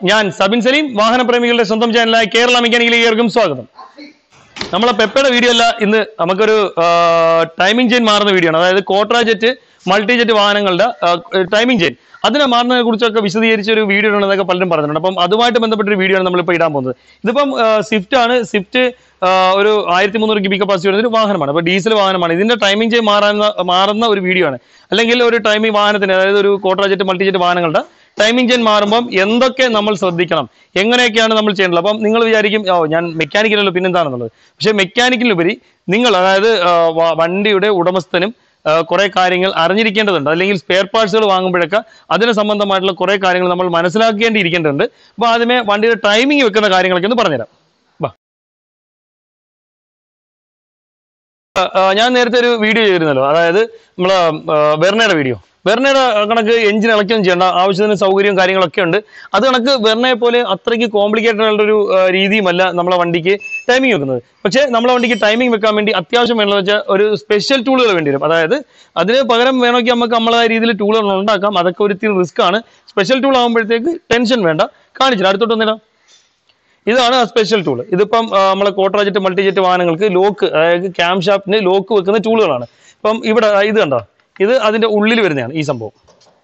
ഞാൻ സബിൻ സലീം വാഹനപ്രേമികളുടെ സ്വന്തം ചാനലായ കേരള മെക്കാനിക്കലിലേക്കും സ്വാഗതം നമ്മളെ പെപ്പയുടെ വീഡിയോ അല്ല ഇന്ന് നമുക്കൊരു ടൈമിംഗ് ചെയിൻ മാറുന്ന വീഡിയോ ആണ് അതായത് കോട്രാ ജെറ്റ് മൾട്ടി ജെറ്റ് വാഹനങ്ങളുടെ ടൈമിംഗ് ചെയിൻ അതിനെ മാറുന്നതിനെ കുറിച്ചൊക്കെ വിശദീകരിച്ച ഒരു വീഡിയോ ഉണ്ടെന്നൊക്കെ പലരും പറഞ്ഞിട്ടുണ്ട് അപ്പം അതുമായിട്ട് ബന്ധപ്പെട്ട ഒരു വീഡിയോ ആണ് നമ്മളിപ്പോൾ ഇടാൻ പോകുന്നത് ഇതിപ്പം സ്വിഫ്റ്റ് ആണ് സ്വിഫ്റ്റ് ഒരു ആയിരത്തി മുന്നൂറ് കിബി കപ്പാസിറ്റി വരുന്ന ഒരു വാഹനമാണ് അപ്പോൾ ഡീസൽ വാഹനമാണ് ഇതിന്റെ ടൈമിംഗ് ചെയിൻ മാറുന്ന മാറുന്ന ഒരു വീഡിയോ ആണ് അല്ലെങ്കിൽ ഒരു ടൈമിംഗ് വാഹനത്തിന് അതായത് ഒരു കോട്രാ ജെറ്റ് മൾട്ടി ജെറ്റ് വാഹനങ്ങളുടെ ടൈമിംഗ് ചെയിൻ മാറുമ്പം എന്തൊക്കെ നമ്മൾ ശ്രദ്ധിക്കണം എങ്ങനെയൊക്കെയാണ് നമ്മൾ ചെയ്യേണ്ടത് അപ്പം നിങ്ങൾ വിചാരിക്കും ഓ ഞാൻ മെക്കാനിക്കലല്ലോ പിന്നെന്താണെന്നുള്ളത് പക്ഷേ മെക്കാനിക്കലിനുപരി നിങ്ങൾ അതായത് ആ, വ- വണ്ടിയുടെ ഉടമസ്ഥനും കുറെ കാര്യങ്ങൾ അറിഞ്ഞിരിക്കേണ്ടതുണ്ട് അല്ലെങ്കിൽ സ്പെയർ പാർട്സുകൾ വാങ്ങുമ്പോഴൊക്കെ അതിന് സംബന്ധമായിട്ടുള്ള കുറെ കാര്യങ്ങൾ നമ്മൾ മനസ്സിലാക്കേണ്ടിയിരിക്കേണ്ടതുണ്ട് അപ്പോൾ ആദ്യമേ വണ്ടിയുടെ ടൈമിംഗ് വെക്കുന്ന കാര്യങ്ങളൊക്കെ ഒന്ന് പറഞ്ഞുതരാം വാ. ആ, ആ, ഞാൻ നേരത്തെ ഒരു വീഡിയോ ചെയ്തിരുന്നല്ലോ അതായത് നമ്മളെ വെർണയുടെ വീഡിയോ വെർണയുടെ കണക്ക് എഞ്ചിൻ ഇളക്കുകയും ചെയ്യേണ്ട ആവശ്യത്തിന് സൗകര്യവും കാര്യങ്ങളൊക്കെ ഉണ്ട് അത് കണക്ക് വെർണയെ പോലെ അത്രയ്ക്ക് കോംപ്ലിക്കേറ്റഡ് ആയിട്ടുള്ള ഒരു ആ, രീതിയുമല്ല നമ്മളെ വണ്ടിക്ക് ടൈമിംഗ് വെക്കുന്നത് പക്ഷേ നമ്മളെ വണ്ടിക്ക് ടൈമിംഗ് വെക്കാൻ വേണ്ടി അത്യാവശ്യം വേണമെന്ന് വെച്ചാൽ ഒരു സ്പെഷ്യൽ ടൂളുകൾ വേണ്ടി വരും അതായത് അതിന് പകരം വേണമെങ്കിൽ നമുക്ക് നമ്മളെ രീതിയിൽ ടൂളുകൾ ഉണ്ടാക്കാം അതൊക്കെ ഒരു ഇത്തിരി റിസ്ക് ആണ് സ്പെഷ്യൽ ടൂൾ ആകുമ്പോഴത്തേക്ക് ടെൻഷൻ വേണ്ട കാണിച്ചില്ല അടുത്തോട്ട് വന്നിടാം ഇതാണ് ആ സ്പെഷ്യൽ ടൂൾ ഇതിപ്പം ആ, നമ്മളെ കോട്ടറാജറ്റ് മൾട്ടിജെറ്റ് വാഹനങ്ങൾക്ക് ലോക്ക് അതായത് ക്യാം ഷാഫ്റ്റിന് ലോക്ക് വെക്കുന്ന ടൂളുകളാണ് ഇപ്പം ഇവിടെ ആ, ഇത് കണ്ടോ ഇത് അതിന്റെ ഉള്ളിൽ വരുന്നതാണ് ഈ സംഭവം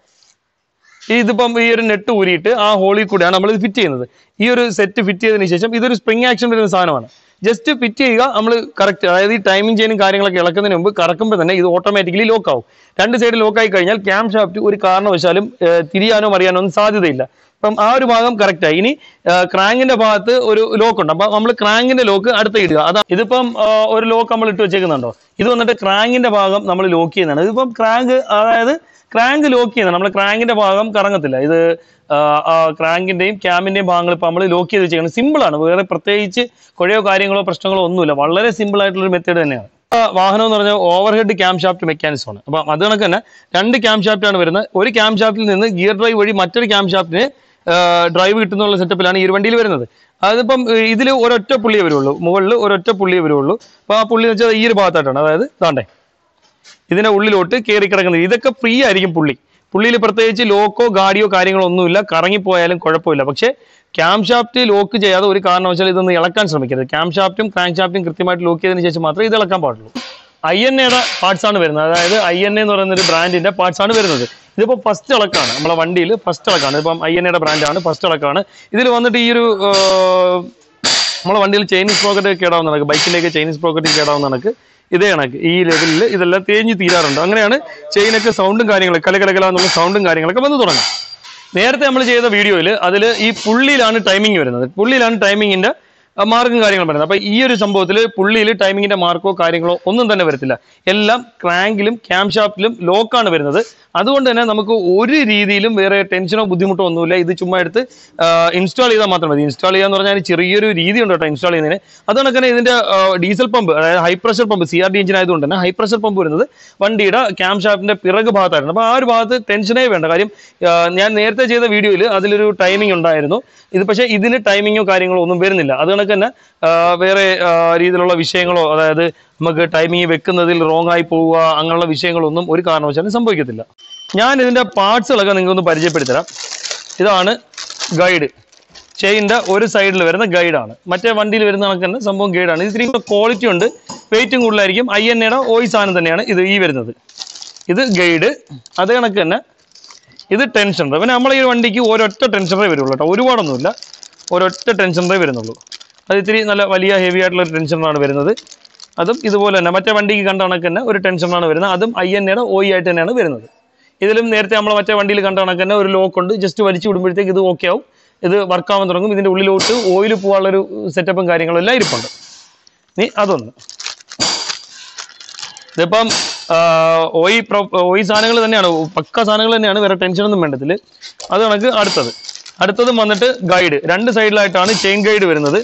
ഈ ഇതിപ്പം ഈ ഒരു നെറ്റ് ഊരിയിട്ട് ആ ഹോളിൽ കൂടെയാണ് നമ്മൾ ഇത് ഫിറ്റ് ചെയ്യുന്നത് ഈ ഒരു സെറ്റ് ഫിറ്റ് ചെയ്തതിന് ശേഷം ഇതൊരു സ്പ്രിംഗ് ആക്ഷൻ വരുന്ന സാധനമാണ് ജസ്റ്റ് ഫിറ്റ് ചെയ്യുക നമ്മൾ കറക്റ്റ് അതായത് ഈ ടൈമിംഗ് ചെയിനും കാര്യങ്ങളൊക്കെ ഇളക്കുന്നതിന് മുമ്പ് കറക്കുമ്പോൾ തന്നെ ഇത് ഓട്ടോമാറ്റിക്കലി ലോക്ക് ആവും രണ്ട് സൈഡ് ലോക്ക് ആയി കഴിഞ്ഞാൽ ക്യാം ഷാഫ്റ്റ് ഒരു കാരണവശാലും ഏർ, തിരിയാനോ മറിയാനോ ഒന്നും സാധ്യതയില്ല അപ്പം ആ ഒരു ഭാഗം കറക്റ്റ് ആയി ഇനി ക്രാങ്കിന്റെ ഭാഗത്ത് ഒരു ലോക്ക് ഉണ്ട് അപ്പൊ നമ്മൾ ക്രാങ്കിന്റെ ലോക്ക് അടുത്ത് ഇടുക അതാ ഇതിപ്പം ആ, ഒരു ലോക്ക് നമ്മൾ ഇട്ട് വെച്ചേക്കുന്നുണ്ടോ ഇത് വന്നിട്ട് ക്രാങ്കിന്റെ ഭാഗം നമ്മൾ ലോക്ക് ചെയ്യുന്നതാണ് ഇതിപ്പം ക്രാങ്ക് അതായത് ക്രാങ്ക് ലോക്ക് ചെയ്യുന്നത് നമ്മൾ ക്രാങ്കിന്റെ ഭാഗം കറങ്ങത്തില്ല ഇത് ക്രാങ്കിന്റെയും ക്യാമിന്റെയും ഭാഗങ്ങൾ ഇപ്പൊ നമ്മൾ ലോക്ക് ചെയ്ത് വെച്ചേക്കുന്നത് സിമ്പിൾ ആണ് വേറെ പ്രത്യേകിച്ച് കുഴയോ കാര്യങ്ങളോ പ്രശ്നങ്ങളോ ഒന്നുമില്ല വളരെ സിമ്പിൾ ആയിട്ടുള്ള ഒരു മെത്തേഡ് തന്നെയാണ് ആ, വാഹനം എന്ന് പറഞ്ഞാൽ overhead camshaft mechanism ആണ് അപ്പം അത് കണക്ക് തന്നെ രണ്ട് ക്യാം ഷാഫ്റ്റ് ആണ് വരുന്നത് ഒരു ക്യാം ഷാഫ്റ്റിൽ നിന്ന് ഗിയർ ഡ്രൈവ് വഴി മറ്റൊരു ക്യാം ഷാഫ്റ്റിന് ഡ്രൈവ് കിട്ടുന്നുള്ള സെറ്റപ്പിലാണ് ഈ ഒരു വണ്ടിയിൽ വരുന്നത് അതിപ്പം ഇതിൽ ഒരൊറ്റ പുള്ളിയേ വരുള്ളൂ മുകളിൽ ഒരൊറ്റ പുള്ളിയേ വരുള്ളൂ അപ്പോൾ ആ പുള്ളി എന്ന് വെച്ചാൽ ഈ ഒരു ഭാഗത്തായിട്ടാണ് അതായത് താണ്ടേ ഇതിന്റെ ഉള്ളിലോട്ട് കയറി കിടക്കുന്നത് ഇതൊക്കെ ഫ്രീ ആയിരിക്കും പുള്ളി പുള്ളിയിൽ പ്രത്യേകിച്ച് ലോക്കോ ഗാഡിയോ കാര്യങ്ങളോ ഒന്നുമില്ല കറങ്ങിപ്പോയാലും കുഴപ്പമില്ല പക്ഷേ ക്യാം ഷാഫ്റ്റ് ലോക്ക് ചെയ്യാതെ ഒരു കാരണവശാലും ഇതൊന്ന് ഇളക്കാൻ ശ്രമിക്കരുത് ക്യാം ഷാഫ്റ്റും ക്രാങ്ക് ഷാഫ്റ്റും കൃത്യമായിട്ട് ലോക്ക് ചെയ്തതിന് ശേഷം മാത്രമേ ഇത് ഇളക്കാൻ പാടുള്ളൂ ഐ എൻ എയുടെ പാർട്സ് ആണ് വരുന്നത് അതായത് ഐ എൻ എന്ന് പറയുന്ന ഒരു ബ്രാൻഡിന്റെ പാർട്സ് ആണ് വരുന്നത് ഇതിപ്പോൾ ഫസ്റ്റ് ഇളക്കാണ് നമ്മളെ വണ്ടിയിൽ ഫസ്റ്റ് ഇളക്കാണ് ഇപ്പം ഐ എൻ എയുടെ ബ്രാൻഡാണ് ഫസ്റ്റ് ഇളക്കാണ് ഇതിൽ വന്നിട്ട് ഈ ഒരു ഏർ, നമ്മളെ വണ്ടിയിൽ ചൈനീസ് പ്രോക്കറ്റ് കേടാവുന്ന കണക്ക് ബൈക്കിലേക്ക് ചൈനീസ് പ്രോക്കറ്റ് കേടാവുന്ന കണക്ക് ഇതേ കണക്ക് ഈ ലെവലിൽ ഇതെല്ലാം തേഞ്ഞ് തീരാറുണ്ട് അങ്ങനെയാണ് ചെയിനൊക്കെ സൗണ്ടും കാര്യങ്ങളൊക്കെ കലകലകല എന്നുള്ള സൗണ്ടും കാര്യങ്ങളൊക്കെ വന്ന് തുടങ്ങും നേരത്തെ നമ്മൾ ചെയ്ത വീഡിയോയിൽ അതിൽ ഈ പുള്ളിയിലാണ് ടൈമിംഗ് വരുന്നത് പുള്ളിയിലാണ് ടൈമിങ്ങിന്റെ മാർക്കും കാര്യങ്ങളും വരുന്നത് അപ്പൊ ഈ ഒരു സംഭവത്തിൽ പുള്ളിയിൽ ടൈമിങ്ങിന്റെ മാർക്കോ കാര്യങ്ങളോ ഒന്നും തന്നെ വരത്തില്ല എല്ലാം ക്രാങ്കിലും ക്യാം ഷാഫ്റ്റിലും ലോക്കാണ് വരുന്നത് അതുകൊണ്ട് തന്നെ നമുക്ക് ഒരു രീതിയിലും വേറെ ടെൻഷനോ ബുദ്ധിമുട്ടോ ഒന്നുമില്ല ഇത് ചുമ്മാ എടുത്ത് ഇൻസ്റ്റാൾ ചെയ്താൽ മാത്രം മതി ഇൻസ്റ്റാൾ ചെയ്യാന്ന് പറഞ്ഞാൽ ചെറിയൊരു രീതി ഉണ്ട് കേട്ടോ ഇൻസ്റ്റാൾ ചെയ്യുന്നതിന് അതുകൊണ്ട് തന്നെ ഇതിന്റെ ഡീസൽ പമ്പ് അതായത് high pressure pump C R D engine ആയതുകൊണ്ട് തന്നെ ഹൈ പ്രഷർ പമ്പ് വരുന്നത് വണ്ടിയുടെ ക്യാം ഷാഫ്റ്റിന്റെ പിറക് ഭാഗത്തായിരുന്നു അപ്പോൾ ആ ഒരു ഭാഗത്ത് ടെൻഷനേ വേണ്ട കാര്യം ആ, ഞാൻ നേരത്തെ ചെയ്ത വീഡിയോയിൽ അതിലൊരു ടൈമിംഗ് ഉണ്ടായിരുന്നു ഇത് പക്ഷേ ഇതിന് ടൈമിങ്ങോ കാര്യങ്ങളോ ഒന്നും വരുന്നില്ല അത് കണക്ക് തന്നെ ആ, വേറെ ആ, രീതിയിലുള്ള വിഷയങ്ങളോ അതായത് നമുക്ക് ടൈമിംഗ് വെക്കുന്നതിൽ റോങ് ആയി പോവുക അങ്ങനെയുള്ള വിഷയങ്ങളൊന്നും ഒരു കാരണവശാലും സംഭവിക്കത്തില്ല ഞാൻ ഇതിന്റെ പാർട്സുകളൊക്കെ നിങ്ങൾക്കൊന്ന് പരിചയപ്പെടുത്തരാം ഇതാണ് ഗൈഡ് ചെയിൻ്റെ ഒരു സൈഡിൽ വരുന്ന ഗൈഡാണ് മറ്റേ വണ്ടിയിൽ വരുന്ന കണക്ക് തന്നെ സംഭവം ഗൈഡാണ് ഇത് ഇത്തിരി ക്വാളിറ്റി ഉണ്ട് വെയിറ്റും കൂടുതലായിരിക്കും ഐ എൻ എയുടെ ഓയി സാധനം തന്നെയാണ് ഇത് ഈ വരുന്നത് ഇത് ഗൈഡ് അത് കണക്ക് തന്നെ ഇത് ടെൻഷനർ പിന്നെ നമ്മളെ ഈ വണ്ടിക്ക് ഒരൊറ്റ ടെൻഷനറേ വരുള്ളൂ കേട്ടോ ഒരുപാടൊന്നുമില്ല ഒരൊറ്റ ടെൻഷനറേ വരുന്നുള്ളൂ അത് ഇത്തിരി നല്ല വലിയ ഹെവി ആയിട്ടുള്ള ഒരു ടെൻഷനറാണ് വരുന്നത് അതും ഇതുപോലെ തന്നെ മറ്റേ വണ്ടിക്ക് കണ്ട കണക്ക് തന്നെ ഒരു ടെൻഷനറാണ് വരുന്നത് അതും ഐ എൻ എയുടെ ഓയി ആയിട്ട് തന്നെയാണ് വരുന്നത് ഇതിലും നേരത്തെ നമ്മൾ മറ്റേ വണ്ടിയിൽ കണ്ട കണക്ക് തന്നെ ഒരു ലോക്ക് ഉണ്ട് ജസ്റ്റ് വലിച്ചു വിടുമ്പോഴത്തേക്ക് ഇത് ഓക്കെ ആവും ഇത് വർക്കാവാൻ തുടങ്ങും ഇതിന്റെ ഉള്ളിലോട്ട് ഓയിൽ പോകാനുള്ളൊരു സെറ്റപ്പും കാര്യങ്ങളും എല്ലാം ഇരിപ്പുണ്ട് നീ അതൊന്ന് ഇതിപ്പം ഓയി ഓയി സാധനങ്ങൾ തന്നെയാണ് പക്ക സാധനങ്ങൾ തന്നെയാണ് വേറെ ടെൻഷനൊന്നും വേണ്ടതിൽ അത് കണക്ക് അടുത്തത് അടുത്തതും വന്നിട്ട് ഗൈഡ് രണ്ട് സൈഡിലായിട്ടാണ് ചെയിൻ ഗൈഡ് വരുന്നത്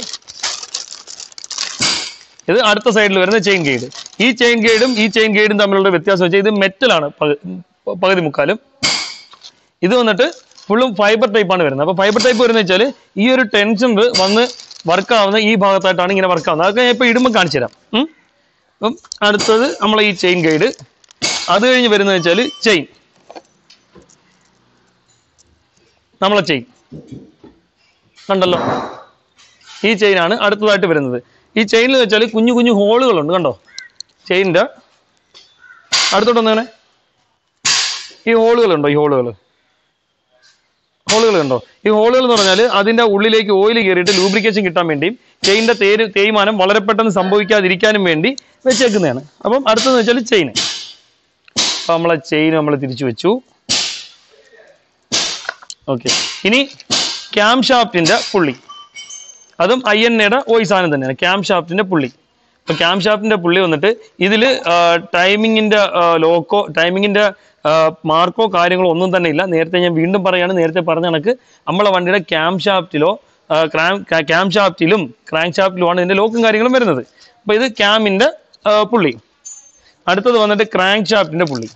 ഇത് അടുത്ത സൈഡിൽ വരുന്ന ചെയിൻ ഗൈഡ് ഈ ചെയിൻ ഗൈഡും ഈ ചെയിൻ ഗൈഡും തമ്മിലുള്ള വ്യത്യാസം വെച്ചാൽ ഇത് മെറ്റലാണ് പകുതി മുക്കാലും ഇത് വന്നിട്ട് ഫുള്ളും ഫൈബർ ടൈപ്പാണ് വരുന്നത് അപ്പോൾ ഫൈബർ ടൈപ്പ് വരുന്നത് വെച്ചാൽ ഈ ഒരു ടെൻഷൻ വന്ന് വർക്ക് ആവുന്ന ഈ ഭാഗത്തായിട്ടാണ് ഇങ്ങനെ വർക്ക് ആവുന്നത് അതൊക്കെ ഞാൻ ഇപ്പോൾ ഇടുമ്പോൾ കാണിച്ചു തരാം ഉം. അപ്പം അടുത്തത് നമ്മളെ ഈ ചെയിൻ ഗൈഡ് അത് കഴിഞ്ഞ് വരുന്നത് വെച്ചാൽ ചെയിൻ നമ്മളെ ചെയിൻ കണ്ടല്ലോ ഈ ചെയിനാണ് അടുത്തതായിട്ട് വരുന്നത് ഈ ചെയിനിൽ വെച്ചാൽ കുഞ്ഞു കുഞ്ഞു ഹോളുകളുണ്ട് കണ്ടോ ചെയിനിൻ്റെ അടുത്തോട്ട് വന്നേനെ ഈ ഹോളുകളുണ്ടോ ഈ ഹോളുകൾ ഹോളുകൾ ഉണ്ടോ ഈ ഹോളുകൾ എന്ന് പറഞ്ഞാൽ അതിന്റെ ഉള്ളിലേക്ക് ഓയിൽ കയറിയിട്ട് ലൂബ്രിക്കേഷൻ കിട്ടാൻ വേണ്ടിയും ചെയിനിന്റെ തേര് തേയ്മാനം വളരെ പെട്ടെന്ന് സംഭവിക്കാതിരിക്കാനും വേണ്ടി വെച്ചേക്കുന്നതാണ് അപ്പം അടുത്തതെന്ന് വെച്ചാൽ ചെയിൻ അപ്പം നമ്മളെ ചെയിൻ നമ്മൾ തിരിച്ചു വെച്ചു ഓക്കെ ഇനി ക്യാം ഷാഫ്റ്റിന്റെ പുള്ളി അതും ഐ എൻ എയുടെ ഓയി സാധനം തന്നെയാണ് ക്യാം ഷാഫ്റ്റിന്റെ പുള്ളി ഇപ്പൊ ക്യാം ഷാഫ്റ്റിന്റെ പുള്ളി വന്നിട്ട് ഇതിൽ ടൈമിങ്ങിന്റെ ലോക്കോ ടൈമിങ്ങിന്റെ മാർക്കോ കാര്യങ്ങളോ ഒന്നും തന്നെ ഇല്ല നേരത്തെ ഞാൻ വീണ്ടും പറയാണ് നേരത്തെ പറഞ്ഞ കണക്ക് നമ്മളെ വണ്ടിയുടെ ക്യാം ഷാഫ്റ്റിലോ ക്യാം ഷാഫ്റ്റിലും ക്രാങ്ക് ഷാഫ്റ്റിലുമാണ് ഇതിന്റെ ലോക്കും കാര്യങ്ങളും വരുന്നത് അപ്പൊ ഇത് ക്യാമിന്റെ പുള്ളി അടുത്തത് വന്നിട്ട് ക്രാങ്ക് ഷാഫ്റ്റിന്റെ പുള്ളി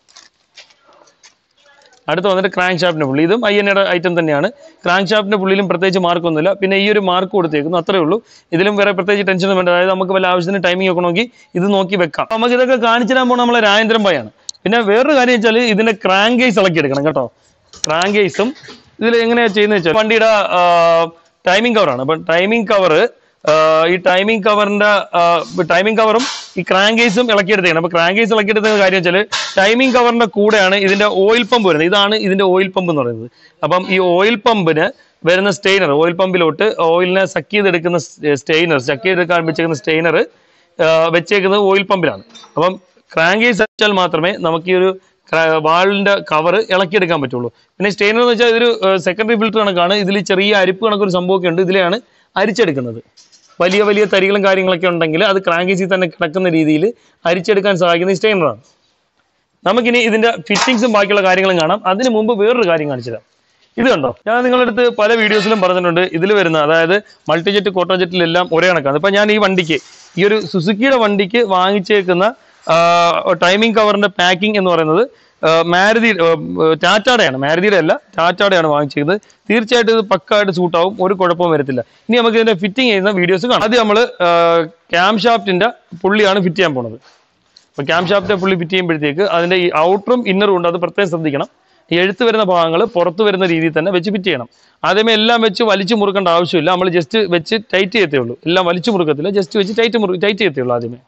അടുത്ത് വന്നിട്ട് ക്രാങ്ക് ഷാഫ്റ്റിന്റെ പുള്ളി ഇതും ഐ എൻ എയുടെ ഐറ്റം തന്നെയാണ് ക്രാങ്ക് ഷാഫ്റ്റിന്റെ പുള്ളിയിലും പ്രത്യേകിച്ച് മാർക്കൊന്നുമില്ല പിന്നെ ഈ ഒരു മാർക്ക് കൊടുത്തേക്കുന്നു അത്രേ ഉള്ളൂ ഇതിലും വേറെ പ്രത്യേകിച്ച് ടെൻഷൻ വേണ്ട അതായത് നമുക്ക് വല്ല ആവശ്യത്തിന് ടൈമിംഗ് ഒക്കെ നോക്കി ഇത് നോക്കി വെക്കാം അപ്പൊ നമുക്ക് ഇതൊക്കെ കാണിച്ചു തരാൻ പോകുന്ന നമ്മളെ രാജേന്ദ്രൻ ഭായാണ് പിന്നെ വേറൊരു കാര്യം വെച്ചാൽ ഇതിന്റെ ക്രാങ്ക് കേസ് ഇളക്കി എടുക്കണം കേട്ടോ ക്രാങ്ക് കേസും ഇതിൽ എങ്ങനെയാ ചെയ്യുന്നത് വെച്ചാൽ വണ്ടിയുടെ ടൈമിംഗ് കവറാണ് അപ്പൊ ടൈമിംഗ് കവർ ഈ ടൈമിംഗ് കവറിന്റെ ടൈമിംഗ് കവറും ഈ ക്രാങ്ക് കേസും ഇളക്കിയെടുത്തേക്കണം അപ്പൊ ക്രാങ്ക് കേസ് ഇളക്കിയെടുത്ത കാര്യം വെച്ചാൽ ടൈമിംഗ് കവറിന്റെ കൂടെയാണ് ഇതിന്റെ ഓയിൽ പമ്പ് വരുന്നത് ഇതാണ് ഇതിന്റെ ഓയിൽ പമ്പ് എന്ന് പറയുന്നത് അപ്പം ഈ ഓയിൽ പമ്പിന് വരുന്ന സ്റ്റെയിനർ ഓയിൽ പമ്പിലോട്ട് ഓയിലിനെ സക്ക് ചെയ്തെടുക്കുന്ന സ്റ്റെയിനർ സക്ക് ചെയ്തെടുക്കാൻ വെച്ചേക്കുന്ന സ്റ്റെയിനർ വെച്ചേക്കുന്നത് ഓയിൽ പമ്പിലാണ് അപ്പം ക്രാങ്ക് കേസ് വെച്ചാൽ മാത്രമേ നമുക്ക് ഈ ഒരു വാളിന്റെ കവർ ഇളക്കിയെടുക്കാൻ പറ്റുള്ളൂ പിന്നെ സ്റ്റെയിനർ എന്ന് വെച്ചാൽ ഇതൊരു സെക്കൻഡറി ഫിൽറ്റർ കണക്കാണ് ഇതിൽ ചെറിയ അരിപ്പ് കണക്കൊരു സംഭവമൊക്കെ ഉണ്ട് ഇതിലെയാണ് അരിച്ചെടുക്കുന്നത് വലിയ വലിയ തരികളും കാര്യങ്ങളൊക്കെ ഉണ്ടെങ്കിൽ അത് ക്രാങ്കേസിൽ തന്നെ കിടക്കുന്ന രീതിയിൽ അരിച്ചെടുക്കാൻ സഹായിക്കുന്ന ഈ സ്റ്റെയിനറാണ് നമുക്കിനി ഇതിന്റെ ഫിറ്റിങ്സും ബാക്കിയുള്ള കാര്യങ്ങളും കാണാം അതിന് മുമ്പ് വേറൊരു കാര്യം കാണിച്ചുതരാം ഇത് കണ്ടോ ഞാൻ നിങ്ങളുടെ അടുത്ത് പല വീഡിയോസിലും പറഞ്ഞിട്ടുണ്ട് ഇതിൽ വരുന്ന അതായത് മൾട്ടിജെറ്റ് കോട്ടോജെറ്റിലെല്ലാം ഒരേ കണക്കാണ് ഇപ്പൊ ഞാൻ ഈ വണ്ടിക്ക് ഈ ഒരു സുസുക്കിയുടെ വണ്ടിക്ക് വാങ്ങിച്ചേക്കുന്ന ടൈമിംഗ് കവറിന്റെ പാക്കിംഗ് എന്ന് പറയുന്നത് ആ, മാരുതി ആ, ടാറ്റാടെയാണ് മാരുതിയുടെ അല്ല ടാറ്റാടെയാണ് വാങ്ങിച്ചത് തീർച്ചയായിട്ടും ഇത് പക്കായിട്ട് സൂട്ടാവും ഒരു കുഴപ്പവും വരത്തില്ല ഇനി നമുക്ക് ഇതിന്റെ ഫിറ്റിംഗ് ചെയ്യുന്ന വീഡിയോസ് കാണാം അത് നമ്മൾ ക്യാം ഷാഫ്റ്റിന്റെ പുള്ളിയാണ് ഫിറ്റ് ചെയ്യാൻ പോണത് അപ്പൊ ക്യാം ഷാഫ്റ്റിന്റെ പുള്ളി ഫിറ്റ് ചെയ്യുമ്പോഴത്തേക്ക് അതിന്റെ ഈ ഔട്ടറും ഇന്നറും ഉണ്ട് അത് പ്രത്യേകം ശ്രദ്ധിക്കണം ഈ എഴുത്ത് വരുന്ന ഭാഗങ്ങൾ പുറത്ത് വരുന്ന രീതിയിൽ തന്നെ വെച്ച് ഫിറ്റ് ചെയ്യണം ആദ്യമേ എല്ലാം വെച്ച് വലിച്ചു മുറുക്കേണ്ട ആവശ്യമില്ല നമ്മൾ ജസ്റ്റ് വെച്ച് ടൈറ്റ് ചെയ്യത്തേ ഉള്ളൂ എല്ലാം വലിച്ചു മുറുക്കത്തില്ല ജസ്റ്റ് വെച്ച് ടൈറ്റ് മുറു ടൈറ്റ് ചെയ്യത്തേ ഉള്ളൂ ആദ്യമേ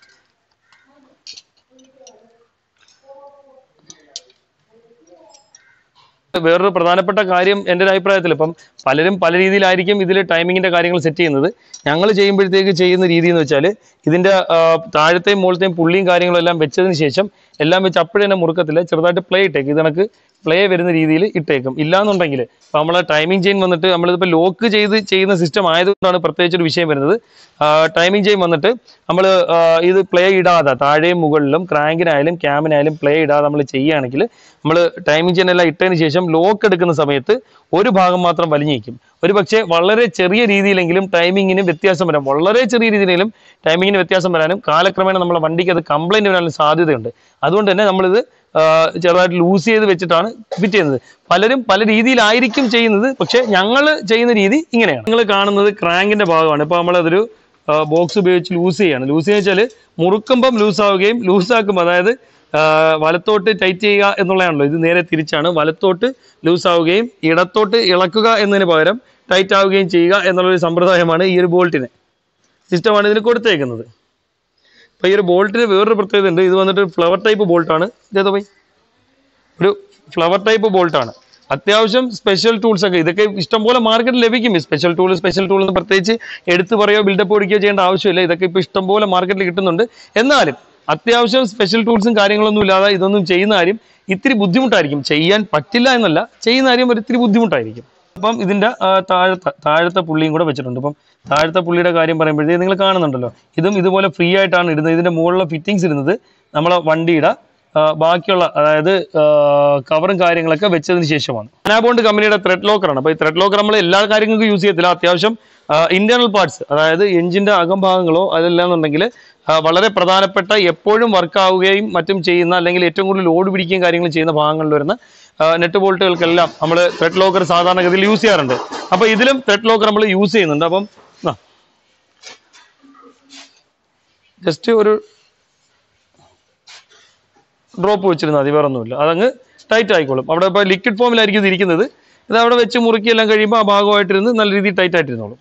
വേറൊരു പ്രധാനപ്പെട്ട കാര്യം എൻ്റെ ഒരു അഭിപ്രായത്തിൽ ഇപ്പം പലരും പല രീതിയിലായിരിക്കും ഇതിൽ ടൈമിങ്ങിന്റെ കാര്യങ്ങൾ സെറ്റ് ചെയ്യുന്നത് ഞങ്ങൾ ചെയ്യുമ്പോഴത്തേക്ക് ചെയ്യുന്ന രീതി എന്ന് വെച്ചാൽ ഇതിന്റെ ആ, താഴത്തെയും മുകളത്തെയും പുള്ളിയും കാര്യങ്ങളും എല്ലാം വെച്ചതിന് ശേഷം എല്ലാം വെച്ച് അപ്പോഴേ തന്നെ മുറുക്കത്തില്ല ചെറുതായിട്ട് പ്ലേ ഇട്ടേക്കും ഇത് കണക്ക് പ്ലേ വരുന്ന രീതിയിൽ ഇട്ടേക്കും ഇല്ലാന്നുണ്ടെങ്കിൽ ഇപ്പം നമ്മളെ ടൈമിംഗ് ചെയിൻ വന്നിട്ട് നമ്മളിതിപ്പോൾ ലോക്ക് ചെയ്ത് ചെയ്യുന്ന സിസ്റ്റം ആയതുകൊണ്ടാണ് പ്രത്യേകിച്ച് ഒരു വിഷയം വരുന്നത് ടൈമിംഗ് ചെയിൻ വന്നിട്ട് നമ്മൾ ഇത് പ്ലേ ഇടാതെ താഴെയും മുകളിലും ക്രാങ്കിനായാലും ക്യാമിനായാലും പ്ലേ ഇടാതെ നമ്മൾ ചെയ്യുകയാണെങ്കിൽ നമ്മൾ ടൈമിംഗ് ചെയിൻ എല്ലാം ഇട്ടതിന് ശേഷം ലോക്ക് എടുക്കുന്ന സമയത്ത് ഒരു ഭാഗം മാത്രം വലിഞ്ഞിരിക്കും ഒരു പക്ഷേ വളരെ ചെറിയ രീതിയിലെങ്കിലും ടൈമിങ്ങിന് വ്യത്യാസം വരാം വളരെ ചെറിയ രീതിയിലെങ്കിലും ടൈമിങ്ങിന് വ്യത്യാസം വരാനും കാലക്രമേണ നമ്മളെ വണ്ടിക്ക് അത് കംപ്ലൈന്റ് വരാനും സാധ്യതയുണ്ട് അതുകൊണ്ട് തന്നെ നമ്മളിത് ആ, ചെറുതായിട്ട് ലൂസ് ചെയ്ത് വെച്ചിട്ടാണ് ഫിറ്റ് ചെയ്യുന്നത് പലരും പല രീതിയിലായിരിക്കും ചെയ്യുന്നത് പക്ഷേ ഞങ്ങൾ ചെയ്യുന്ന രീതി ഇങ്ങനെയാണ് നിങ്ങൾ കാണുന്നത് ക്രാങ്കിന്റെ ഭാഗമാണ് ഇപ്പോൾ നമ്മളതൊരു ബോക്സ് ഉപയോഗിച്ച് ലൂസ് ചെയ്യാണ് ലൂസ് ചെയ്യുക വെച്ചാൽ മുറുക്കുമ്പം ലൂസ് ആവുകയും ലൂസ് ആക്കുമ്പോൾ അതായത് ആ, വലത്തോട്ട് ടൈറ്റ് ചെയ്യുക എന്നുള്ളതാണല്ലോ ഇത് നേരെ തിരിച്ചാണ് വലത്തോട്ട് ലൂസ് ആവുകയും ഇടത്തോട്ട് ഇളക്കുക എന്നതിന് പകരം ടൈറ്റ് ആവുകയും ചെയ്യുക എന്നുള്ളൊരു സമ്പ്രദായമാണ് ഈ ഒരു ബോൾട്ടിന് സിസ്റ്റമാണ് ഇതിന് കൊടുത്തേക്കുന്നത് അപ്പോൾ ഈ ഒരു ബോൾട്ടിന് വേറൊരു പ്രത്യേകത ഉണ്ട് ഇത് വന്നിട്ട് ഫ്ലവർ ടൈപ്പ് ബോൾട്ടാണ് ഇതേതോ പോയി ഒരു ഫ്ലവർ ടൈപ്പ് ബോൾട്ടാണ് അത്യാവശ്യം സ്പെഷ്യൽ ടൂൾസ് ഒക്കെ ഇതൊക്കെ ഇഷ്ടംപോലെ മാർക്കറ്റിൽ ലഭിക്കും ഈ സ്പെഷ്യൽ ടൂൾ സ്പെഷ്യൽ ടൂൾ എന്ന് പ്രത്യേകിച്ച് എടുത്തു പറയുകയോ ബിൽഡപ്പ് ഓടിക്കുകയോ ചെയ്യേണ്ട ആവശ്യമില്ല ഇതൊക്കെ ഇപ്പോൾ ഇഷ്ടംപോലെ മാർക്കറ്റിൽ കിട്ടുന്നുണ്ട് എന്നാലും അത്യാവശ്യം സ്പെഷ്യൽ ടൂൾസും കാര്യങ്ങളൊന്നും ഇല്ലാതെ ഇതൊന്നും ചെയ്യുന്ന കാര്യം ഇത്തിരി ബുദ്ധിമുട്ടായിരിക്കും ചെയ്യാൻ പറ്റില്ല എന്നല്ല ചെയ്യുന്ന കാര്യം ഒരു ഇത്തിരി ബുദ്ധിമുട്ടായിരിക്കും അപ്പം ഇതിന്റെ ആ, താഴത്തെ താഴത്തെ പുള്ളിയും കൂടെ വെച്ചിട്ടുണ്ട് അപ്പം താഴത്തെ പുള്ളിയുടെ കാര്യം പറയുമ്പോഴത്തേക്ക് നിങ്ങൾ കാണുന്നുണ്ടല്ലോ ഇതും ഇതുപോലെ ഫ്രീ ആയിട്ടാണ് ഇടുന്നത് ഇതിന്റെ മുകളിലുള്ള ഫിറ്റിങ്സ് ഇടുന്നത് നമ്മളെ വണ്ടിയുടെ ആ, ബാക്കിയുള്ള അതായത് കവറും കാര്യങ്ങളൊക്കെ വെച്ചതിന് ശേഷമാണ് അനാബോണ്ട് കമ്പനിയുടെ ത്രെഡ് ലോക്കറാണ് അപ്പോൾ ഈ ത്രെഡ് ലോക്കർ നമ്മൾ എല്ലാ കാര്യങ്ങൾക്കും യൂസ് ചെയ്യത്തില്ല അത്യാവശ്യം ഇന്റേണൽ പാർട്സ് അതായത് എഞ്ചിന്റെ അകംഭാഗങ്ങളോ അതല്ലാന്നുണ്ടെങ്കിൽ വളരെ പ്രധാനപ്പെട്ട എപ്പോഴും വർക്ക് ആവുകയും മറ്റും ചെയ്യുന്ന അല്ലെങ്കിൽ ഏറ്റവും കൂടുതൽ ലോഡ് പിടിക്കുകയും കാര്യങ്ങൾ ചെയ്യുന്ന ഭാഗങ്ങളിൽ വരുന്ന നെറ്റ് ബോൾട്ടുകൾക്കെല്ലാം നമ്മൾ ത്രെഡ് ലോക്കർ സാധാരണഗതിയിൽ യൂസ് ചെയ്യാറുണ്ട് അപ്പോൾ ഇതിലും ത്രെഡ് ലോക്കർ നമ്മൾ യൂസ് ചെയ്യുന്നുണ്ട് അപ്പം ജസ്റ്റ് ഒരു ഡ്രോപ്പ് വെച്ചിരുന്നാൽ മതി വേറെ ഒന്നുമില്ല അതങ്ങ് ടൈറ്റ് ആയിക്കോളും അവിടെ ഇപ്പോൾ ലിക്വിഡ് ഫോമിലായിരിക്കും ഇത് ഇരിക്കുന്നത് ഇത് അവിടെ വെച്ച് മുറുക്കി എല്ലാം കഴിയുമ്പോൾ ആ ഭാഗമായിട്ടിരുന്ന് നല്ല രീതിയിൽ ടൈറ്റ് ആയിട്ടിരുന്നോളും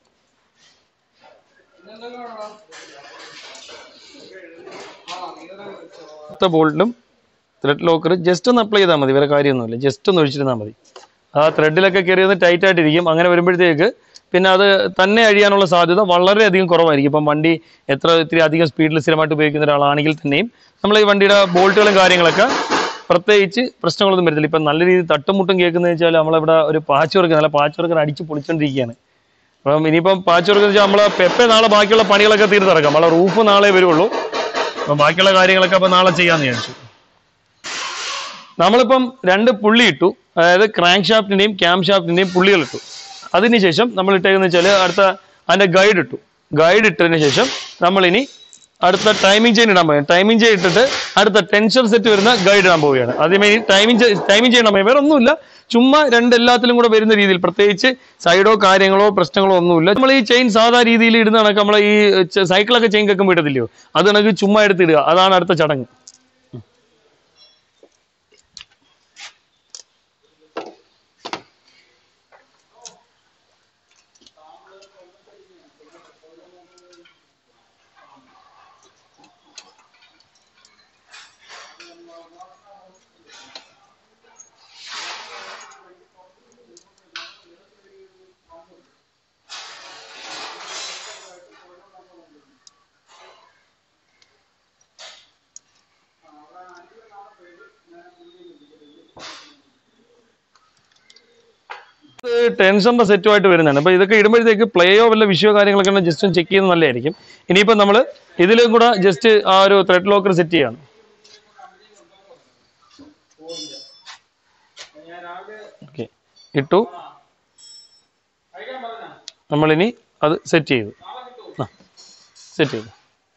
അടുത്ത ബോൾട്ടിലും ത്രെഡ് ലോക്കർ ജസ്റ്റ് ഒന്ന് അപ്ലൈ ചെയ്താൽ മതി വേറെ കാര്യമൊന്നുമില്ല ജസ്റ്റ് ഒന്ന് ഒഴിച്ചിരുന്നാൽ മതി ആ ത്രെഡിലൊക്കെ കയറി ഒന്ന് ടൈറ്റ് ആയിട്ടിരിക്കും അങ്ങനെ വരുമ്പോഴത്തേക്ക് പിന്നെ അത് തന്നെ അഴിയാനുള്ള സാധ്യത വളരെയധികം കുറവായിരിക്കും ഇപ്പം വണ്ടി എത്ര ഇത്തിരി അധികം സ്പീഡിൽ സ്ഥിരമായിട്ട് ഉപയോഗിക്കുന്ന ഒരാളാണെങ്കിൽ തന്നെയും നമ്മൾ ഈ വണ്ടിയുടെ ബോൾട്ടുകളും കാര്യങ്ങളൊക്കെ പ്രത്യേകിച്ച് പ്രശ്നങ്ങളൊന്നും വരത്തില്ല ഇപ്പം നല്ല രീതിയിൽ തട്ടുമുട്ടും കേൾക്കുന്നത് വെച്ചാൽ നമ്മളിവിടെ ഒരു പാച്ച് വർക്ക് നല്ല പാച്ച് വർക്കർ അടിച്ച് പൊളിച്ചുകൊണ്ടിരിക്കുകയാണ് അപ്പം ഇനിയിപ്പം പാച്ച് വർക്ക് വെച്ചാൽ നമ്മൾ പെപ്പെ നാളെ ബാക്കിയുള്ള പണികളൊക്കെ തീർത്തിറക്കാം നമ്മളെ റൂഫ് നാളെ വരുള്ളൂ അപ്പം ബാക്കിയുള്ള കാര്യങ്ങളൊക്കെ അപ്പം നാളെ ചെയ്യാമെന്ന് വിചാരിച്ചു നമ്മളിപ്പം രണ്ട് പുള്ളി ഇട്ടു അതായത് ക്രാങ്ക് ഷാഫ്റ്റിന്റെയും ക്യാം ഷാഫ്റ്റിന്റെയും പുള്ളികൾ ഇട്ടു അതിനുശേഷം നമ്മൾ ഇട്ടേക്കെന്ന് വെച്ചാൽ അടുത്ത അതിന്റെ ഗൈഡ് ഇട്ടു ഗൈഡ് ഇട്ടതിന് ശേഷം നമ്മളിനി അടുത്ത ടൈമിംഗ് ചെയിൻ ഇടാൻ പോവുകയാണ് ടൈമിംഗ് ചെയിൻ ഇട്ടിട്ട് അടുത്ത ടെൻഷൻ സെറ്റ് വരുന്ന ഗൈഡ് ഇടാൻ പോവുകയാണ് ആദ്യമേ ഈ ടൈമിംഗ് ടൈമിംഗ് ചെയ്യണം വേറെ ഒന്നുമില്ല ചുമ്മാ രണ്ട് എല്ലാത്തിലും കൂടെ വരുന്ന രീതിയിൽ പ്രത്യേകിച്ച് സൈഡോ കാര്യങ്ങളോ പ്രശ്നങ്ങളോ ഒന്നുമില്ല നമ്മൾ ഈ ചെയിൻ സാധാ രീതിയിൽ ഇടുന്ന കണക്ക് നമ്മൾ ഈ ച- സൈക്കിളൊക്കെ ചെയിൻ കേൾക്കുമ്പോൾ ഇടത്തില്ലയോ അത് കണക്ക് ചുമ്മാ എടുത്തിടുക അതാണ് അടുത്ത ചടങ്ങ് ടെൻഷന്റെ സെറ്റുമായിട്ട് വരുന്നതാണ് അപ്പൊ ഇതൊക്കെ ഇടുമ്പോഴത്തേക്ക് പ്ലേയോ വല്ല വിഷയോ കാര്യങ്ങളൊക്കെ ഉണ്ടെങ്കിൽ ജസ്റ്റ് ഒന്ന് ചെക്ക് ചെയ്യുന്നത് നല്ലതായിരിക്കും ഇനിയിപ്പോ നമ്മൾ ഇതിലും കൂടെ ജസ്റ്റ് ആ ഒരു ത്രെഡ് ലോക്കർ സെറ്റ് ചെയ്യാണ് ഓക്കെ ഇട്ടു നമ്മളിനി അത് സെറ്റ് ചെയ്തു ആ സെറ്റ് ചെയ്തു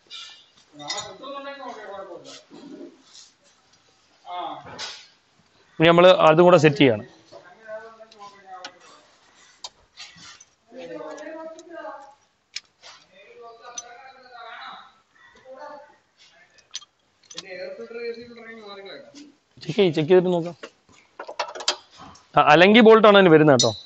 ഇനി നമ്മൾ അതും കൂടെ സെറ്റ് ചെയ്യാണ് ചെക്ക് ചെയ്യ് ചെക്ക് ചെയ്തിട്ട് നോക്കാം ആ, അലങ്കി ബോൾട്ടാണ് അതിന് വരുന്നത് കേട്ടോ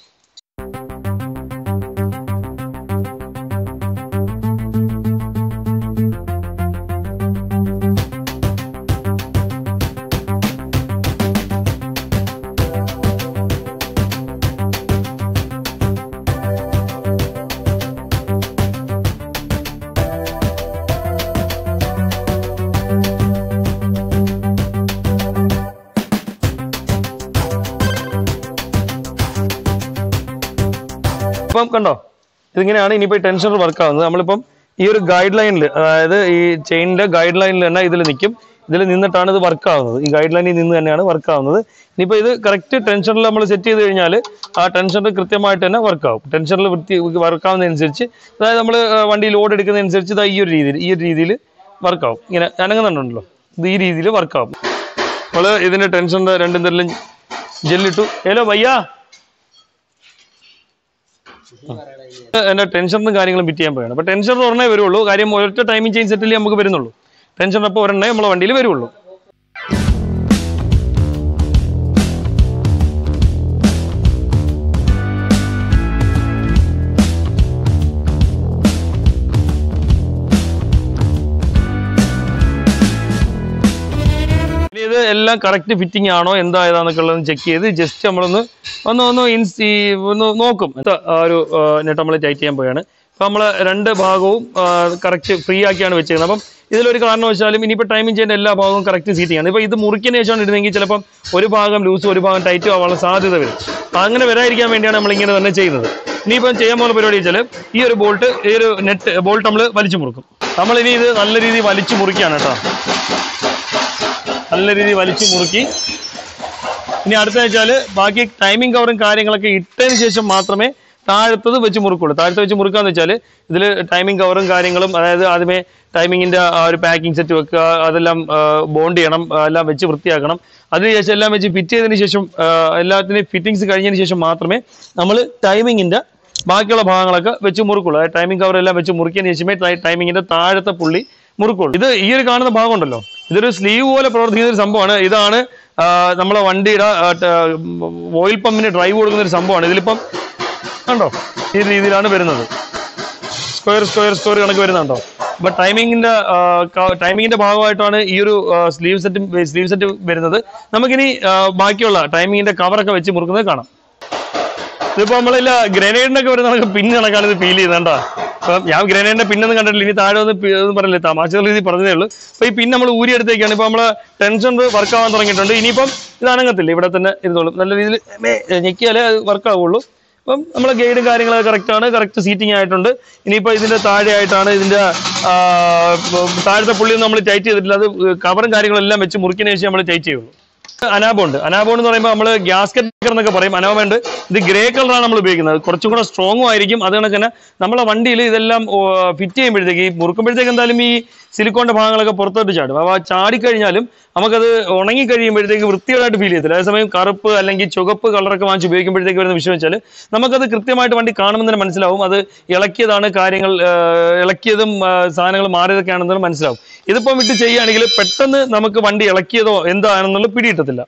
ഇപ്പം കണ്ടോ ഇതിങ്ങനെയാണ് ഇനിയിപ്പോൾ ടെൻഷനർ വർക്ക് ആവുന്നത് നമ്മളിപ്പം ഈ ഒരു ഗൈഡ് ലൈനിൽ അതായത് ഈ ചെയിനിന്റെ ഗൈഡ് ലൈനിൽ തന്നെ ഇതിൽ നിൽക്കും ഇതിൽ നിന്നിട്ടാണ് ഇത് വർക്ക് ആവുന്നത് ഈ ഗൈഡ് ലൈനിൽ നിന്ന് തന്നെയാണ് വർക്ക് ആവുന്നത് ഇനിയിപ്പോൾ ഇത് കറക്റ്റ് ടെൻഷനിൽ നമ്മൾ സെറ്റ് ചെയ്ത് കഴിഞ്ഞാൽ ആ ടെൻഷനർ കൃത്യമായിട്ട് തന്നെ വർക്ക് ആവും ടെൻഷനിൽ വൃത്തി വർക്ക് ആവുന്നതനുസരിച്ച് അതായത് നമ്മൾ വണ്ടി ലോഡ് എടുക്കുന്നതനുസരിച്ച് ഇതാ ഈ ഒരു രീതിയിൽ ഈ ഒരു രീതിയിൽ വർക്ക് ആവും ഇങ്ങനെ അനങ്ങുന്നുണ്ടല്ലോ ഇത് ഈ രീതിയിൽ വർക്ക് ആവും നമ്മൾ ഇതിന്റെ ടെൻഷൻ്റെ രണ്ടും തരലും ജെല്ലിട്ടു ഹലോ ഭയ്യാ എന്റെ ടെൻഷനും കാര്യങ്ങളും ബിറ്റ് ചെയ്യാൻ പോയാണ് അപ്പൊ ടെൻഷൻ ഒരെണ്ണേ വരുള്ളൂ കാര്യം ഒരൊറ്റ ടൈമിംഗ് ചെയിൻ സെറ്റിൽ നമുക്ക് വരുന്നുള്ളൂ ടെൻഷൻ അപ്പോൾ ഒരെണ്ണേ നമ്മളെ വണ്ടിയിൽ വരുള്ളൂ ഇനി ഇത് എല്ലാം കറക്റ്റ് ഫിറ്റിംഗ് ആണോ എന്താ ഏതാന്നൊക്കെ ഉള്ളത് ചെക്ക് ചെയ്ത് ജസ്റ്റ് നമ്മളൊന്ന് ഒന്ന് ഒന്ന് ഇൻസ് ഈ ഒന്ന് നോക്കും ഇത് ആ ഒരു നെറ്റ് നമ്മൾ ടൈറ്റ് ചെയ്യാൻ പോയാണ് അപ്പൊ നമ്മൾ രണ്ട് ഭാഗവും കറക്റ്റ് ഫ്രീ ആക്കിയാണ് വെച്ചേക്കുന്നത് അപ്പം ഇതിലൊരു കാരണവശാലും ഇനിയിപ്പോൾ ടൈമിംഗ് ചെയ്യുന്ന എല്ലാ ഭാഗവും കറക്റ്റ് സീറ്റ് ചെയ്യണം ഇപ്പോൾ ഇത് മുറിക്കിന് ശേഷമാണ് ഇടുന്നതെങ്കിൽ ചിലപ്പം ഒരു ഭാഗം ലൂസും ഒരു ഭാഗം ടൈറ്റും ആവാനുള്ള സാധ്യത വരും അപ്പം അങ്ങനെ വരാതിരിക്കാൻ വേണ്ടിയാണ് നമ്മൾ ഇങ്ങനെ തന്നെ ചെയ്യുന്നത് ഇനിയിപ്പം ചെയ്യാൻ പോകുന്ന പരിപാടി വെച്ചാൽ ഈ ഒരു ബോൾട്ട് ഈ ഒരു നെറ്റ് ബോൾട്ട് നമ്മൾ വലിച്ചു മുറുക്കും നമ്മൾ ഇനി ഇത് നല്ല രീതിയിൽ വലിച്ചു മുറിക്കുകയാണ് കേട്ടോ നല്ല രീതിയിൽ വലിച്ചു മുറുക്കി ഇനി അടുത്ത വെച്ചാൽ ബാക്കി ടൈമിംഗ് കവറും കാര്യങ്ങളൊക്കെ ഇട്ടതിന് ശേഷം മാത്രമേ താഴത്തത് വെച്ച് മുറുക്കുള്ളൂ താഴത്ത് വെച്ച് മുറുക്കാന്ന് വെച്ചാൽ ഇതിൽ ടൈമിംഗ് കവറും കാര്യങ്ങളും അതായത് ആദ്യമേ ടൈമിങ്ങിന്റെ ആ ഒരു പാക്കിംഗ് സെറ്റ് വെക്കുക അതെല്ലാം ബോണ്ട് ചെയ്യണം ആ, എല്ലാം വെച്ച് വൃത്തിയാക്കണം അതിനുശേഷം എല്ലാം വെച്ച് ഫിറ്റ് ചെയ്തതിന് ശേഷം ആ, എല്ലാത്തിനെയും ഫിറ്റിങ്സ് കഴിഞ്ഞതിന് ശേഷം മാത്രമേ നമ്മൾ ടൈമിങ്ങിന്റെ ബാക്കിയുള്ള ഭാഗങ്ങളൊക്കെ വെച്ച് മുറുക്കുള്ളൂ അതായത് ടൈമിംഗ് കവർ എല്ലാം വെച്ച് മുറുക്കിയതിന് ശേഷമേ ടൈമിങ്ങിന്റെ താഴത്തെ പുള്ളി മുറുക്കുള്ളൂ ഇത് ഈ ഒരു കാണുന്ന ഭാഗം ഉണ്ടല്ലോ ഇതൊരു സ്ലീവ് പോലെ പ്രവർത്തിക്കുന്ന ഒരു സംഭവമാണ് ഇതാണ് ആ, നമ്മളെ വണ്ടിയുടെ ഓയിൽ പമ്പിന് ഡ്രൈവ് കൊടുക്കുന്ന ഒരു സംഭവമാണ് ഇതിലിപ്പം കണ്ടോ ഈ രീതിയിലാണ് വരുന്നത് സ്ക്വയർ സ്ക്വയർ സ്ക്വയർ കണക്ക് വരുന്നുണ്ടോ അപ്പൊ ടൈമിങ്ങിന്റെ ടൈമിങ്ങിന്റെ ഭാഗമായിട്ടാണ് ഈ ഒരു സ്ലീവ് സെറ്റ് സ്ലീവ് സെറ്റ് വരുന്നത് നമുക്കിനി ആ, ബാക്കിയുള്ള ടൈമിങ്ങിന്റെ കവറൊക്കെ വെച്ച് മുറുക്കുന്നത് കാണാം ഇതിപ്പോ നമ്മളില്ല ഗ്രനേഡിനൊക്കെ വരുന്ന നമുക്ക് പിൻ കണക്കാണ് ഇത് ഫീൽ ചെയ്യുന്നത് അപ്പൊ ഞാൻ ഗ്രനേഡിന്റെ പിന്നൊന്നും കണ്ടിട്ടില്ല ഇനി താഴെ ഒന്ന് പി- ഒന്നും പറയില്ല തമാശ രീതി പറഞ്ഞതേ ഉള്ളൂ അപ്പൊ ഈ പിൻ നമ്മൾ ഊരിയെടുത്തേക്കാണ് ഇപ്പൊ നമ്മള് ടെൻഷൻ വർക്ക് ആവാൻ തുടങ്ങിയിട്ടുണ്ട് ഇനിയിപ്പം ഇത് അനങ്ങത്തില്ല ഇവിടെ തന്നെ ഇരുന്നോളും നല്ല രീതിയിൽ ഞെക്കിയാലേ അത് വർക്ക് ആവുള്ളൂ അപ്പം നമ്മളെ ഗൈഡും കാര്യങ്ങളൊക്കെ കറക്റ്റ് ആണ് കറക്റ്റ് സീറ്റിംഗ് ആയിട്ടുണ്ട് ഇനിയിപ്പോൾ ഇതിന്റെ താഴെ ആയിട്ടാണ് ഇതിന്റെ ആ, താഴത്തെ പുള്ളി നമ്മൾ ടൈറ്റ് ചെയ്തിട്ടില്ല അത് കവറും കാര്യങ്ങളും എല്ലാം വെച്ച് മുറിക്കിന് ശേഷം നമ്മൾ ടൈറ്റ് ചെയ്യുള്ളൂ അനാബോ ഉണ്ട് അനാബോ എന്ന് പറയുമ്പോൾ നമ്മൾ ഗ്യാസ്കറ്റ് എന്നൊക്കെ പറയും അനാബോ ഉണ്ട് ഇത് ഗ്രേ കളറാണ് നമ്മൾ ഉപയോഗിക്കുന്നത് കുറച്ചും കൂടെ സ്ട്രോങ്ങും ആയിരിക്കും അത് കണക്ക് തന്നെ നമ്മളെ വണ്ടിയിൽ ഇതെല്ലാം ഫിറ്റ് ചെയ്യുമ്പോഴത്തേക്ക് ഈ മുറുക്കുമ്പോഴത്തേക്ക് എന്തായാലും ഈ സിലിക്കോണിന്റെ ഭാഗങ്ങളൊക്കെ പുറത്തോട്ട് ചാടും അപ്പോൾ ആ ചാടിക്കഴിഞ്ഞാലും നമുക്കത് ഉണങ്ങി കഴിയുമ്പോഴത്തേക്ക് വൃത്തികേടായിട്ട് ഫീൽ ചെയ്യത്തില്ല അതേസമയം കറുപ്പ് അല്ലെങ്കിൽ ചുവപ്പ് കളറൊക്കെ വാങ്ങിച്ച് ഉപയോഗിക്കുമ്പോഴത്തേക്ക് വരുന്ന വിഷയം വെച്ചാൽ നമുക്കത് കൃത്യമായിട്ട് വണ്ടി കാണുമ്പോൾ തന്നെ മനസ്സിലാവും അത് ഇളക്കിയതാണ് കാര്യങ്ങൾ ആ, ഇളക്കിയതും ആ, സാധനങ്ങൾ മാറിയതൊക്കെയാണെന്ന് മനസ്സിലാവും ഇതിപ്പം വിട്ട് ചെയ്യുകയാണെങ്കിൽ പെട്ടെന്ന് നമുക്ക് വണ്ടി ഇളക്കിയതോ എന്താണെന്നുള്ള പിടിയിട്ടത്തില്ല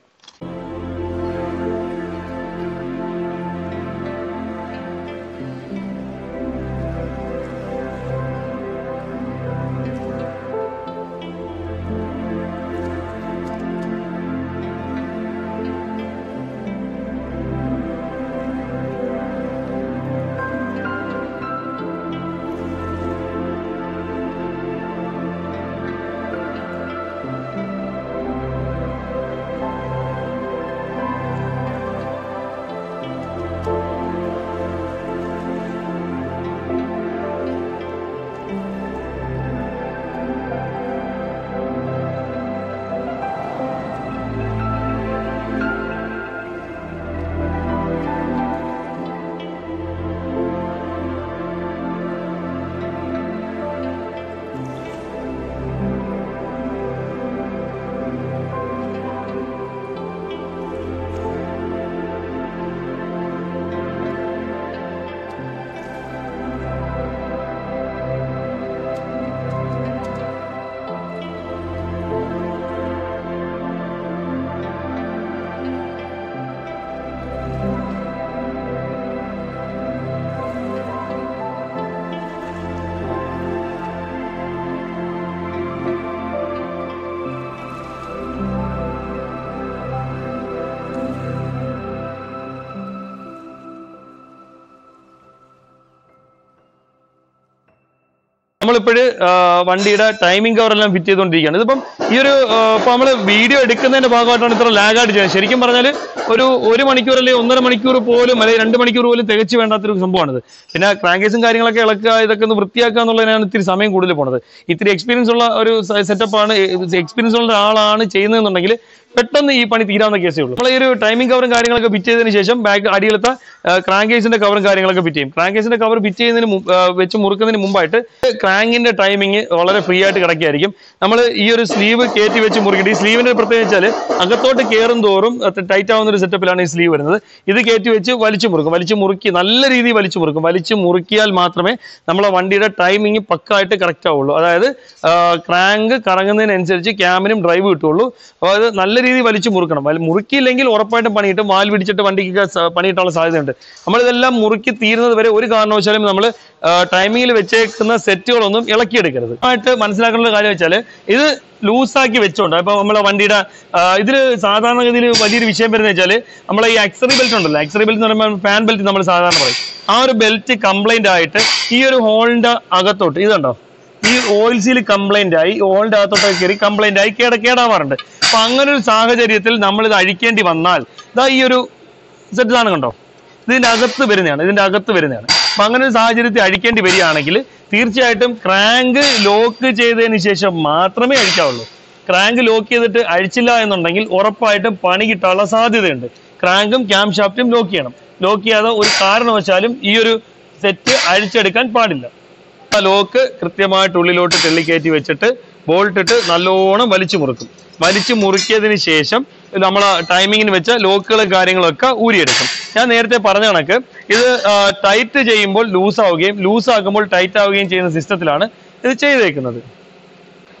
നമ്മളിപ്പോഴ് വണ്ടിയുടെ ടൈമിംഗ് കവർ എല്ലാം ഫിറ്റ് ചെയ്തുകൊണ്ടിരിക്കുകയാണ് ഇതിപ്പം ഈ ഒരു ആ, ഇപ്പൊ നമ്മൾ വീഡിയോ എടുക്കുന്നതിന്റെ ഭാഗമായിട്ടാണ് ഇത്ര ലാഗായിട്ട് ചെയ്യുന്നത് ശരിക്കും പറഞ്ഞാൽ ഒരു ഒരു മണിക്കൂർ അല്ലെങ്കിൽ ഒന്നര മണിക്കൂർ പോലും അല്ലെങ്കിൽ രണ്ട് മണിക്കൂർ പോലും തികച്ചു വേണ്ടാത്തൊരു സംഭവമാണിത് പിന്നെ ക്രാങ്കേസും കാര്യങ്ങളൊക്കെ ഇളക്കുക ഇതൊക്കെ ഒന്ന് വൃത്തിയാക്കുക എന്നുള്ളതിനാണ് ഇത്തിരി സമയം കൂടുതൽ പോണത് ഇത്തിരി എക്സ്പീരിയൻസ് ഉള്ള ഒരു സെറ്റപ്പാണ് എക്സ്പീരിയൻസ് ഉള്ള ഒരാളാണ് ചെയ്യുന്നതെന്നുണ്ടെങ്കിൽ പെട്ടെന്ന് ഈ പണി തീരാവുന്ന കേസേ ഉള്ളൂ നമ്മൾ ഈ ഒരു ടൈമിംഗ് കവറും കാര്യങ്ങളൊക്കെ ഫിറ്റ് ചെയ്തതിന് ശേഷം ബാക്ക് അടിയിലത്തെ ക്രാങ്കേസിന്റെ കവറും കാര്യങ്ങളൊക്കെ ഫിറ്റ് ചെയ്യും ക്രാങ്കേസിന്റെ കവർ ഫിറ്റ് ചെയ്യുന്നതിന് മുമ്പ്, ആ, വെച്ച് മുറുക്കുന്നതിന് മുമ്പായിട്ട് ക്രാങ്കിന്റെ ടൈമിംഗ് വളരെ ഫ്രീ ആയിട്ട് കിടക്കുകയായിരിക്കും നമ്മൾ ഈ ഒരു സ്ലീവ് കയറ്റി വെച്ച് മുറുക്കിയിട്ട് ഈ സ്ലീവിന്റെ പ്രത്യേകം വെച്ചാൽ അകത്തോട്ട് കയറും തോറും ടൈറ്റ് ആവുന്ന ഒരു സെറ്റപ്പിലാണ് ഈ സ്ലീവ് വരുന്നത് ഇത് കയറ്റി വെച്ച് വലിച്ചു മുറുക്കും വലിച്ചു മുറുക്കി നല്ല രീതിയിൽ വലിച്ചു മുറുക്കും വലിച്ചു മുറുക്കിയാൽ മാത്രമേ നമ്മളെ വണ്ടിയുടെ ടൈമിംഗ് പക്കായിട്ട് കറക്റ്റ് ആവുള്ളൂ അതായത് ക്രാങ്ക് കറങ്ങുന്നതിനനുസരിച്ച് ക്യാമിനും ഡ്രൈവ് കിട്ടുള്ളൂ അപ്പോൾ അത് നല്ല രീതിയിൽ വലിച്ചു മുറുക്കണം വലി- മുറുക്കിയില്ലെങ്കിൽ ഉറപ്പായിട്ടും പണിയിട്ട് വാൽ പിടിച്ചിട്ട് വണ്ടിക്ക് സ- പണിയിട്ടാനുള്ള സാധ്യതയുണ്ട് നമ്മളിതെല്ലാം മുറുക്കി തീരുന്നത് വരെ ഒരു കാരണവശാലും നമ്മൾ ടൈമിങ്ങിൽ വെച്ചേക്കുന്ന സെറ്റുകളൊന്നും ഇളക്കിയെടുക്കരുത് ആയിട്ട് മനസ്സിലാക്കേണ്ട ഒരു കാര്യം വെച്ചാൽ ഇത് ലൂസാക്കി വെച്ചോണ്ട് ഇപ്പൊ നമ്മളെ വണ്ടിയുടെ ഇതിൽ സാധാരണഗതിയിൽ വലിയൊരു വിഷയം വരുന്നത് വെച്ചാൽ നമ്മളെ ഈ ആക്സറി ബെൽറ്റ് ഉണ്ടല്ലോ ആക്സറി ബെൽറ്റ് എന്ന് പറയുമ്പോൾ ഫാൻ ബെൽറ്റ് നമ്മൾ സാധാരണ പറയും ആ ഒരു ബെൽറ്റ് കംപ്ലൈന്റ് ആയിട്ട് ഈ ഒരു ഹോളിന്റെ അകത്തോട്ട് ഇതുണ്ടോ ഈ ഓയിൽ സീൽ കംപ്ലൈന്റ് ആയി ഓയിലിന്റെ അകത്തോട്ടൊക്കെ കയറി കംപ്ലൈന്റ് ആയി കേട കേടാവാറുണ്ട് അപ്പൊ അങ്ങനെ ഒരു സാഹചര്യത്തിൽ നമ്മൾ ഇത് അഴിക്കേണ്ടി വന്നാൽ ഇതാ ഈ ഒരു സെറ്റ് സാധനം കണ്ടോ ഇതിന്റെ അകത്ത് വരുന്നതാണ് ഇതിന്റെ അകത്ത് വരുന്നതാണ് അപ്പൊ അങ്ങനെ ഒരു സാഹചര്യത്തിൽ അഴിക്കേണ്ടി വരികയാണെങ്കിൽ തീർച്ചയായിട്ടും ക്രാങ്ക് ലോക്ക് ചെയ്തതിന് ശേഷം മാത്രമേ അഴിക്കാവുള്ളൂ ക്രാങ്ക് ലോക്ക് ചെയ്തിട്ട് അഴിച്ചില്ല എന്നുണ്ടെങ്കിൽ ഉറപ്പായിട്ടും പണി കിട്ടാനുള്ള സാധ്യതയുണ്ട് ക്രാങ്കും ക്യാം ഷാഫ്റ്റും ലോക്ക് ചെയ്യണം ലോക്ക് ചെയ്യാതെ ഒരു കാരണവശാലും ഈ ഒരു സെറ്റ് അഴിച്ചെടുക്കാൻ പാടില്ല ആ ലോക്ക് കൃത്യമായിട്ട് ഉള്ളിലോട്ട് തെള്ളിക്കയറ്റി വെച്ചിട്ട് ബോൾട്ട് ഇട്ട് നല്ലോണം വലിച്ചു മുറുക്കും വലിച്ചു മുറുക്കിയതിന് ശേഷം നമ്മൾ ടൈമിങ്ങിന് വെച്ച ലോക്കുകളും കാര്യങ്ങളൊക്കെ ഊരിയെടുക്കും ഞാൻ നേരത്തെ പറഞ്ഞ കണക്ക് ഇത് ടൈറ്റ് ചെയ്യുമ്പോൾ ലൂസ് ആവുകയും ലൂസ് ആക്കുമ്പോൾ ടൈറ്റ് ആവുകയും ചെയ്യുന്ന സിസ്റ്റത്തിലാണ് ഇത് ചെയ്തേക്കുന്നത്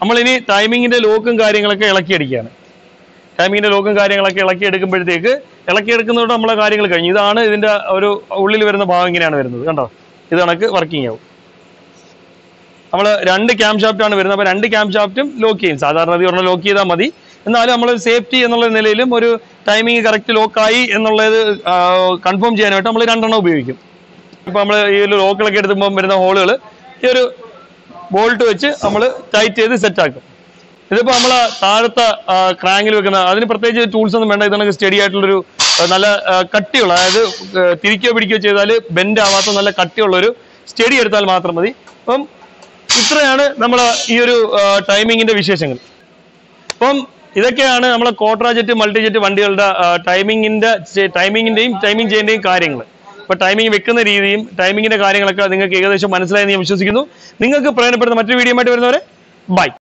നമ്മളിനി ടൈമിങ്ങിന്റെ ലോക്കും കാര്യങ്ങളൊക്കെ ഇളക്കിയടിക്കുകയാണ് ടൈമിങ്ങിന്റെ ലോക്കും കാര്യങ്ങളൊക്കെ ഇളക്കി എടുക്കുമ്പോഴത്തേക്ക് ഇളക്കി എടുക്കുന്നതോടെ നമ്മളെ കാര്യങ്ങൾ കഴിഞ്ഞു ഇതാണ് ഇതിന്റെ ഒരു ഉള്ളിൽ വരുന്ന ഭാഗം ഇങ്ങനെയാണ് വരുന്നത് കണ്ടോ ഇത് കണക്ക് വർക്കിംഗ് ആവും നമ്മൾ രണ്ട് ക്യാം ഷാഫ്റ്റ് ആണ് വരുന്നത് അപ്പോൾ രണ്ട് ക്യാം ഷാഫ്റ്റും ലോക്ക് ചെയ്യും സാധാരണ ഒരെണ്ണം ലോക്ക് ചെയ്താൽ മതി എന്നാലും നമ്മൾ സേഫ്റ്റി എന്നുള്ള നിലയിലും ഒരു ടൈമിംഗ് കറക്റ്റ് ലോക്കായി എന്നുള്ളത് കൺഫേം ചെയ്യാനായിട്ട് നമ്മൾ രണ്ടെണ്ണം ഉപയോഗിക്കും ഇപ്പൊ നമ്മൾ ഈ ഒരു ലോക്കുകളൊക്കെ എടുക്കുമ്പോൾ വരുന്ന ഹോളുകൾ ഈ ഒരു ബോൾട്ട് വെച്ച് നമ്മൾ ടൈറ്റ് ചെയ്ത് സെറ്റ് ആക്കും ഇതിപ്പോ നമ്മളെ താഴത്തെ ക്രാങ്കിൽ വെക്കുന്ന അതിന് പ്രത്യേകിച്ച് ടൂൾസ് ഒന്നും വേണ്ട ഇതാണ് സ്റ്റഡി ആയിട്ടുള്ളൊരു ആ, നല്ല ആ, കട്ടിയുള്ള അതായത് ആ, തിരിക്കുകയോ പിടിക്കുകയോ ചെയ്താൽ ബെൻഡ് ആവാത്ത നല്ല കട്ടിയുള്ള ഒരു സ്റ്റഡി എടുത്താൽ മാത്രം മതി അപ്പം ഇത്രയാണ് നമ്മളെ ഈ ഒരു ടൈമിങ്ങിന്റെ വിശേഷങ്ങൾ അപ്പം ഇതൊക്കെയാണ് നമ്മളെ കോട്രാജെറ്റ് മൾട്ടിജെറ്റ് വണ്ടികളുടെ ടൈമിങ്ങിന്റെ ടൈമിങ്ങിന്റെയും ടൈമിംഗ് ചെയ്യേണ്ടയും കാര്യങ്ങൾ അപ്പൊ ടൈമിംഗ് വെക്കുന്ന രീതിയും ടൈമിങ്ങിന്റെ കാര്യങ്ങളൊക്കെ നിങ്ങൾക്ക് ഏകദേശം മനസ്സിലായെന്ന് ഞാൻ വിശ്വസിക്കുന്നു നിങ്ങൾക്ക് പ്രയോജനപ്പെടുന്ന മറ്റൊരു വീഡിയോ ആയിട്ട് വരുന്നവരെ ബൈ